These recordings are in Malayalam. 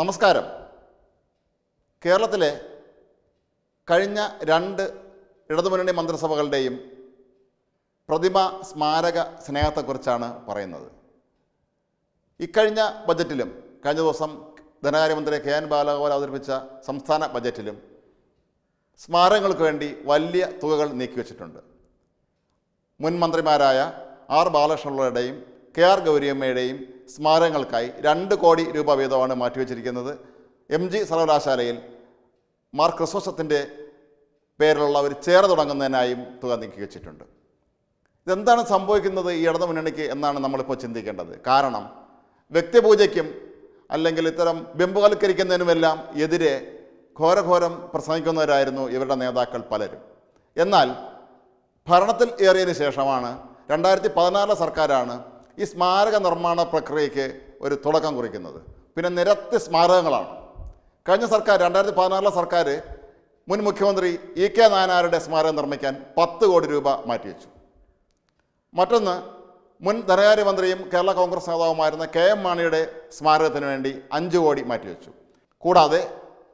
നമസ്കാരം കേരളത്തിലെ കഴിഞ്ഞ രണ്ട് ഇടതുമുന്നണി മന്ത്രിസഭകളുടെയും പ്രതിമ സ്മാരക സ്നേഹത്തെക്കുറിച്ചാണ് പറയുന്നത് ഇക്കഴിഞ്ഞ ബജറ്റിലും കഴിഞ്ഞ ദിവസം ധനകാര്യമന്ത്രി കെ എൻ ബാലഗോപാൽ അവതരിപ്പിച്ച സംസ്ഥാന ബജറ്റിലും സ്മാരകങ്ങൾക്ക് വേണ്ടി വലിയ തുകകൾ നീക്കിവെച്ചിട്ടുണ്ട് മുൻ മന്ത്രിമാരായ ആർ ബാലകൃഷ്ണപിള്ളയുടെയും കെ ആർ ഗൗരിയമ്മയുടെയും സ്മാരകങ്ങൾക്കായി രണ്ട് കോടി രൂപ വീതമാണ് മാറ്റിവെച്ചിരിക്കുന്നത് എം ജി സർവകലാശാലയിൽ മാർ ക്രിസ്മസത്തിൻ്റെ പേരിലുള്ള ഒരു ചേർ തുടങ്ങുന്നതിനായും തുക നീക്കി വെച്ചിട്ടുണ്ട് ഇതെന്താണ് സംഭവിക്കുന്നത് ഈ ഇടതു മുന്നണിക്ക് എന്നാണ് നമ്മളിപ്പോൾ ചിന്തിക്കേണ്ടത് കാരണം വ്യക്തിപൂജയ്ക്കും അല്ലെങ്കിൽ ഇത്തരം ബിംബവൽക്കരിക്കുന്നതിനുമെല്ലാം എതിരെ ഘോരഘോരം പ്രസംഗിക്കുന്നവരായിരുന്നു ഇവരുടെ നേതാക്കൾ പലരും എന്നാൽ ഭരണത്തിൽ ഏറിയതിനു ശേഷമാണ് രണ്ടായിരത്തി പതിനാറിലെ സർക്കാരാണ് ഈ സ്മാരക നിർമ്മാണ പ്രക്രിയയ്ക്ക് ഒരു തുടക്കം കുറിക്കുന്നത് പിന്നെ നിരത്തി സ്മാരകങ്ങളാണ് കഴിഞ്ഞ സർക്കാർ രണ്ടായിരത്തി പതിനാറിലെ സർക്കാർ മുൻ മുഖ്യമന്ത്രി ഇ കെ നായനാരുടെ സ്മാരകം നിർമ്മിക്കാൻ പത്ത് കോടി രൂപ മാറ്റിവെച്ചു മറ്റൊന്ന് മുൻ ധനകാര്യമന്ത്രിയും കേരള കോൺഗ്രസ് നേതാവുമായിരുന്ന കെ എം മാണിയുടെ സ്മാരകത്തിന് വേണ്ടി അഞ്ച് കോടി മാറ്റിവെച്ചു കൂടാതെ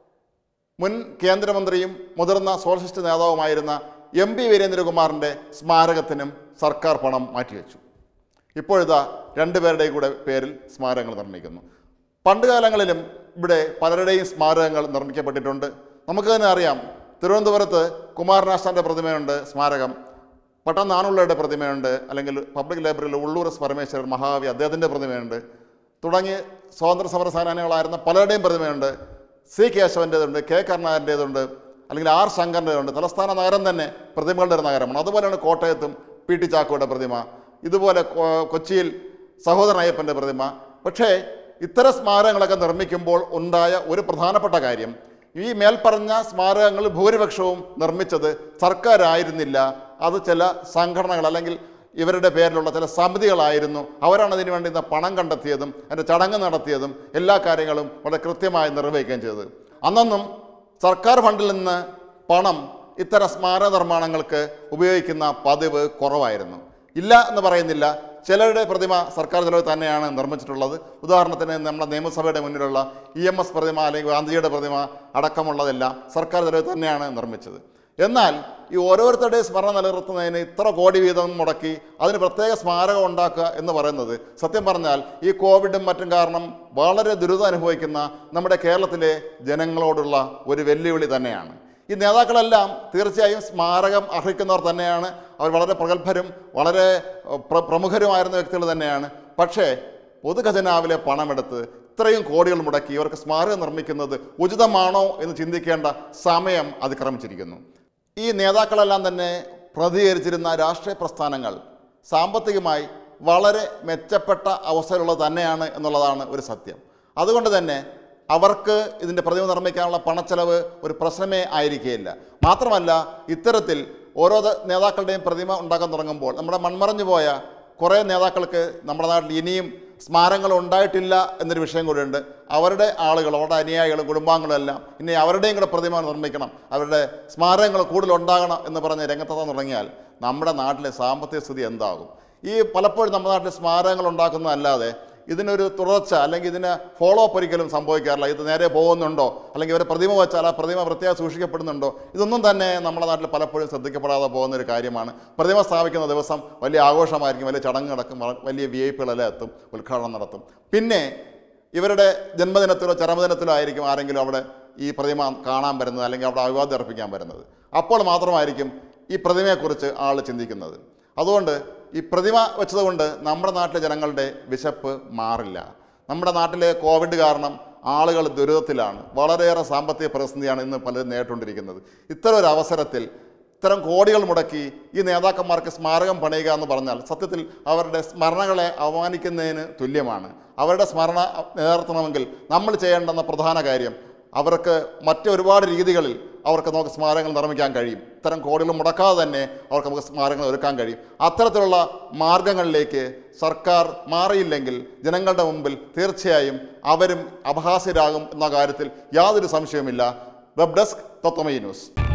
മുൻ കേന്ദ്രമന്ത്രിയും മുതിർന്ന സോഷ്യലിസ്റ്റ് നേതാവുമായിരുന്ന എം പി വീരേന്ദ്രകുമാറിൻ്റെ സ്മാരകത്തിനും സർക്കാർ പണം മാറ്റിവെച്ചു ഇപ്പോഴിതാ രണ്ടുപേരുടെയും കൂടെ പേരിൽ സ്മാരകങ്ങൾ നിർമ്മിക്കുന്നു പണ്ട് കാലങ്ങളിലും ഇവിടെ പലരുടെയും സ്മാരകങ്ങൾ നിർമ്മിക്കപ്പെട്ടിട്ടുണ്ട് നമുക്ക് തന്നെ അറിയാം തിരുവനന്തപുരത്ത് കുമാരനാശാൻ്റെ പ്രതിമയുണ്ട് സ്മാരകം പട്ടനാണുള്ളയുടെ പ്രതിമയുണ്ട് അല്ലെങ്കിൽ പബ്ലിക് ലൈബ്രറിയിൽ ഉള്ളൂർ എസ് പരമേശ്വരൻ മഹാകവി അദ്ദേഹത്തിൻ്റെ പ്രതിമയുണ്ട് തുടങ്ങി സ്വാതന്ത്ര്യ സമര സേനാനികളായിരുന്ന പലരുടെയും പ്രതിമയുണ്ട് സി കേശവൻ്റേതുണ്ട് കെ കരുണാകരൻ്റേതുണ്ട് അല്ലെങ്കിൽ ആർ ശങ്കറിൻ്റേതുണ്ട് തലസ്ഥാന നഗരം തന്നെ പ്രതിമകളുടെ ഒരു നഗരമാണ് അതുപോലെയാണ് കോട്ടയത്തും പി ടി ചാക്കോയുടെ പ്രതിമ ഇതുപോലെ കൊ- കൊച്ചിയിൽ സഹോദരൻ അയ്യപ്പൻ്റെ പ്രതിമ പക്ഷേ ഇത്തരം സ്മാരകങ്ങളൊക്കെ നിർമ്മിക്കുമ്പോൾ ഉണ്ടായ ഒരു പ്രധാനപ്പെട്ട കാര്യം ഈ മേൽപ്പറഞ്ഞ സ്മാരകങ്ങൾ ഭൂരിപക്ഷവും നിർമ്മിച്ചത് സർക്കാരായിരുന്നില്ല അത് ചില സംഘടനകൾ അല്ലെങ്കിൽ ഇവരുടെ പേരിലുള്ള ചില സമിതികളായിരുന്നു അവരാണ് അതിനു വേണ്ടി ഇന്ന് പണം കണ്ടെത്തിയതും അതിൻ്റെ ചടങ്ങ് നടത്തിയതും എല്ലാ കാര്യങ്ങളും വളരെ കൃത്യമായി നിർവഹിക്കുകയും ചെയ്തത് അന്നൊന്നും സർക്കാർ ഫണ്ടിൽ നിന്ന് പണം ഇത്തരം സ്മാരക നിർമ്മാണങ്ങൾക്ക് ഉപയോഗിക്കുന്ന പതിവ് കുറവായിരുന്നു ഇല്ല എന്ന് പറയുന്നില്ല ചിലരുടെ പ്രതിമ സർക്കാർ ചെലവ് തന്നെയാണ് നിർമ്മിച്ചിട്ടുള്ളത് ഉദാഹരണത്തിന് നമ്മുടെ നിയമസഭയുടെ മുന്നിലുള്ള ഇ എം എസ് പ്രതിമ അല്ലെങ്കിൽ ഗാന്ധിജിയുടെ പ്രതിമ അടക്കമുള്ളതെല്ലാം സർക്കാർ ചെലവ് തന്നെയാണ് നിർമ്മിച്ചത് എന്നാൽ ഈ ഓരോരുത്തരുടെയും സ്മരണ നിലനിർത്തുന്നതിന് ഇത്ര കോടി വീതം മുടക്കി അതിന് പ്രത്യേക സ്മാരകം ഉണ്ടാക്കുക എന്ന് പറയുന്നത് സത്യം പറഞ്ഞാൽ ഈ കോവിഡും മറ്റും കാരണം വളരെ ദുരിതം അനുഭവിക്കുന്ന നമ്മുടെ കേരളത്തിലെ ജനങ്ങളോടുള്ള ഒരു വെല്ലുവിളി തന്നെയാണ് ഈ നേതാക്കളെല്ലാം തീർച്ചയായും സ്മാരകം അർഹിക്കുന്നവർ തന്നെയാണ് അവർ വളരെ പ്രഗത്ഭരും വളരെ ഏഹ്, പ്ര പ്രമുഖരുമായിരുന്ന വ്യക്തികൾ തന്നെയാണ് പക്ഷേ പൊതുഖജനാവിലെ പണമെടുത്ത് ഇത്രയും കോടികൾ മുടക്കി ഇവർക്ക് സ്മാരകം നിർമ്മിക്കുന്നത് ഉചിതമാണോ എന്ന് ചിന്തിക്കേണ്ട സമയം അതിക്രമിച്ചിരിക്കുന്നു ഈ നേതാക്കളെല്ലാം തന്നെ പ്രതികരിച്ചിരുന്ന രാഷ്ട്രീയ പ്രസ്ഥാനങ്ങൾ സാമ്പത്തികമായി വളരെ മെച്ചപ്പെട്ട അവസ്ഥയിലുള്ളത് തന്നെയാണ് എന്നുള്ളതാണ് ഒരു സത്യം അതുകൊണ്ട് തന്നെ അവർക്ക് ഇതിൻ്റെ പ്രതിമ നിർമ്മിക്കാനുള്ള പണച്ചെലവ് ഒരു പ്രശ്നമേ ആയിരിക്കുകയില്ല മാത്രമല്ല ഇത്തരത്തിൽ ഓരോ ദ- നേതാക്കളുടെയും പ്രതിമ ഉണ്ടാക്കാൻ തുടങ്ങുമ്പോൾ നമ്മുടെ മൺമറഞ്ഞു പോയ കുറേ നേതാക്കൾക്ക് നമ്മുടെ നാട്ടിൽ ഇനിയും സ്മാരകങ്ങൾ ഉണ്ടായിട്ടില്ല എന്നൊരു വിഷയം കൂടിയുണ്ട് അവരുടെ ആളുകൾ അവരുടെ അനുയായികളും കുടുംബാംഗങ്ങളും എല്ലാം ഇനി അവരുടെയും കൂടെ പ്രതിമ നിർമ്മിക്കണം അവരുടെ സ്മാരകങ്ങൾ കൂടുതൽ ഉണ്ടാകണം എന്ന് പറഞ്ഞ് രംഗത്തെത്താൻ തുടങ്ങിയാൽ നമ്മുടെ നാട്ടിലെ സാമ്പത്തിക സ്ഥിതി എന്താകും ഈ പലപ്പോഴും നമ്മുടെ നാട്ടിൽ സ്മാരകങ്ങൾ ഉണ്ടാക്കുന്നതല്ലാതെ ഇതിനൊരു തുടർച്ച അല്ലെങ്കിൽ ഇതിന് ഫോളോ അപ്പ് ഒരിക്കലും സംഭവിക്കാറില്ല ഇത് നേരെ പോകുന്നുണ്ടോ അല്ലെങ്കിൽ ഇവരെ പ്രതിമ വെച്ചാൽ ആ പ്രതിമ പ്രത്യേകം സൂക്ഷിക്കപ്പെടുന്നുണ്ടോ ഇതൊന്നും തന്നെ നമ്മുടെ നാട്ടിൽ പലപ്പോഴും ശ്രദ്ധിക്കപ്പെടാതെ പോകുന്ന ഒരു കാര്യമാണ് പ്രതിമ സ്ഥാപിക്കുന്ന ദിവസം വലിയ ആഘോഷമായിരിക്കും വലിയ ചടങ്ങ് നടക്കും വ- വലിയ വി ഐ പികളെല്ലാം എത്തും ഉദ്ഘാടനം നടത്തും പിന്നെ ഇവരുടെ ജന്മദിനത്തിലോ ചരമദിനത്തിലോ ആയിരിക്കും ആരെങ്കിലും അവിടെ ഈ പ്രതിമ കാണാൻ വരുന്നത് അല്ലെങ്കിൽ അവിടെ അഭിവാദ്യം അർപ്പിക്കാൻ വരുന്നത് അപ്പോൾ മാത്രമായിരിക്കും ഈ പ്രതിമയെക്കുറിച്ച് ആൾ ചിന്തിക്കുന്നത് അതുകൊണ്ട് ഈ പ്രതിമ വെച്ചതുകൊണ്ട് നമ്മുടെ നാട്ടിലെ ജനങ്ങളുടെ വിശപ്പ് മാറില്ല നമ്മുടെ നാട്ടിലെ കോവിഡ് കാരണം ആളുകൾ ദുരിതത്തിലാണ് വളരെയേറെ സാമ്പത്തിക പ്രതിസന്ധിയാണ് ഇന്ന് പലരും നേരിട്ടുകൊണ്ടിരിക്കുന്നത് ഇത്തരം ഒരു അവസരത്തിൽ ഇത്തരം കോടികൾ മുടക്കി ഈ നേതാക്കന്മാർക്ക് സ്മാരകം പണിയുക എന്ന് പറഞ്ഞാൽ സത്യത്തിൽ അവരുടെ സ്മരണകളെ അവമാനിക്കുന്നതിന് തുല്യമാണ് അവരുടെ സ്മരണ നിലനിർത്തണമെങ്കിൽ നമ്മൾ ചെയ്യേണ്ടുന്ന പ്രധാന കാര്യം അവർക്ക് മറ്റൊരുപാട് രീതികളിൽ അവർക്ക് നമുക്ക് സ്മാരകങ്ങൾ നിർമ്മിക്കാൻ കഴിയും ഇത്തരം കോടികൾ മുടക്കാതെ തന്നെ അവർക്ക് നമുക്ക് സ്മാരകങ്ങൾ ഒരുക്കാൻ കഴിയും അത്തരത്തിലുള്ള മാർഗങ്ങളിലേക്ക് സർക്കാർ മാറിയില്ലെങ്കിൽ ജനങ്ങളുടെ മുമ്പിൽ തീർച്ചയായും അവരും അപഹാസ്യരാകും എന്ന കാര്യത്തിൽ യാതൊരു സംശയവുമില്ല വെബ് ഡെസ്ക് തത്വമയി ന്യൂസ്